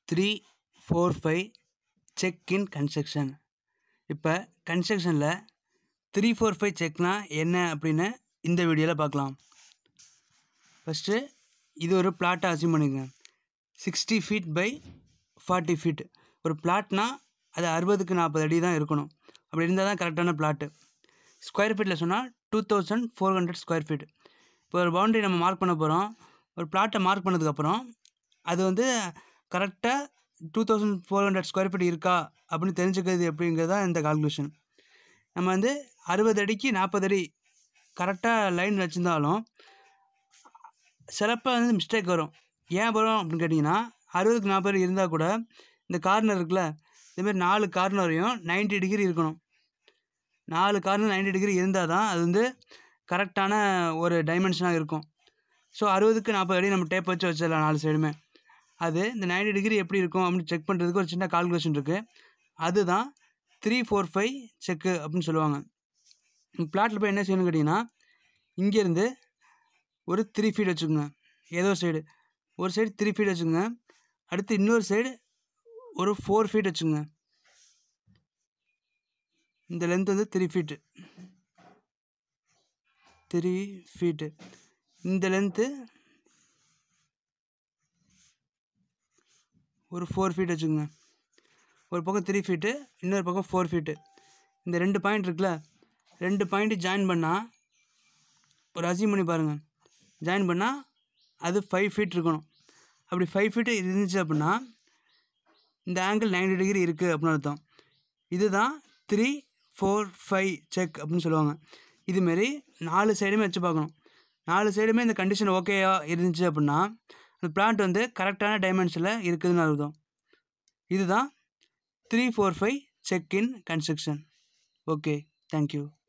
three four five check in construction இப்போ கன்ஸ்ட்ரக்ஷனில் three four five செக்னா என்ன அப்படின்னு இந்த வீடியோவில் பார்க்கலாம் ஃபஸ்ட்டு இது ஒரு பிளாட்டை அசியூம் பண்ணிக்கங்க sixty feet by forty feet ஒரு பிளாட்னா அது அறுபதுக்கு நாற்பது அடி தான் இருக்கணும் அப்படி இருந்தால் தான் கரெக்டான பிளாட்டு ஸ்கொயர் ஃபீட்டில் சொன்னால் two thousand four hundred square feet இப்போ ஒரு பவுண்டரி நம்ம மார்க் பண்ண போகிறோம் ஒரு பிளாட்டை மார்க் பண்ணதுக்கப்புறம் அது வந்து கரெக்டாக two thousand four hundred square feet இருக்கா அப்படின்னு தெரிஞ்சுக்கிறது எப்படிங்கிறது தான் இந்த கால்குலேஷன் நம்ம வந்து அறுபது அடிக்கு நாற்பது அடி கரெக்டாக லைன் வச்சுருந்தாலும் சிலப்போ வந்து மிஸ்டேக் வரும் ஏன் வரும் அப்படின்னு கேட்டிங்கன்னா அறுபதுக்கு நாற்பது இருந்தால் கூட இந்த கார்னர் இருக்குல்ல இதேமாதிரி நாலு கார்னரையும் 90 டிகிரி இருக்கணும் நாலு கார்னர் 90 டிகிரி இருந்தால் தான் அது வந்து கரெக்டான ஒரு டைமென்ஷனாக இருக்கும் ஸோ அறுபதுக்கு நாற்பது அடி நம்ம டேப் வச்சு வச்சிடலாம் நாலு சைடுமே அது இந்த 90 டிகிரி எப்படி இருக்கும் அப்படின்னு செக் பண்ணுறதுக்கு ஒரு சின்ன கால்குலேஷன் இருக்குது அதுதான் த்ரீ ஃபோர் ஃபைவ் செக்கு அப்படின்னு சொல்லுவாங்க பிளாட்டில் போய் என்ன செய்யணும்னு கேட்டிங்கன்னா இங்கேருந்து ஒரு த்ரீ ஃபீட் வச்சுக்கோங்க ஏதோ சைடு ஒரு சைடு த்ரீ ஃபீட் வச்சுக்கோங்க அடுத்து இன்னொரு சைடு ஒரு ஃபோர் ஃபீட் வச்சுக்கோங்க இந்த லென்த் வந்து த்ரீ ஃபீட்டு த்ரீ ஃபீட்டு இந்த லென்த்து ஒரு ஃபோர் ஃபீட் வச்சுக்கோங்க ஒரு பக்கம் த்ரீ ஃபீட்டு இன்னொரு பக்கம் ஃபோர் ஃபீட்டு இந்த ரெண்டு பாயிண்ட் இருக்குல்ல ரெண்டு பாயிண்ட்டு ஜாயின் பண்ணால் ஒரு அசியூம் பண்ணி பாருங்கள் ஜாயின் பண்ணால் அது ஃபைவ் ஃபீட் இருக்கணும் அப்படி ஃபைவ் ஃபீட்டு இருந்துச்சு அப்படின்னா இந்த ஆங்கிள் 90 டிகிரி இருக்குது அப்படின்னு அர்த்தம் இதுதான் த்ரீ ஃபோர் ஃபைவ் செக் அப்படின்னு சொல்லுவாங்க இதுமாரி நாலு சைடுமே வச்சு பார்க்கணும் நாலு சைடுமே இந்த கண்டிஷன் ஓகேயா இருந்துச்சு அப்படின்னா அந்த பிளான்ட் வந்து கரெக்டான டைமென்ஷனில் இருக்குதுன்னு அர்த்தம் இதுதான் three four five check in construction okay thank you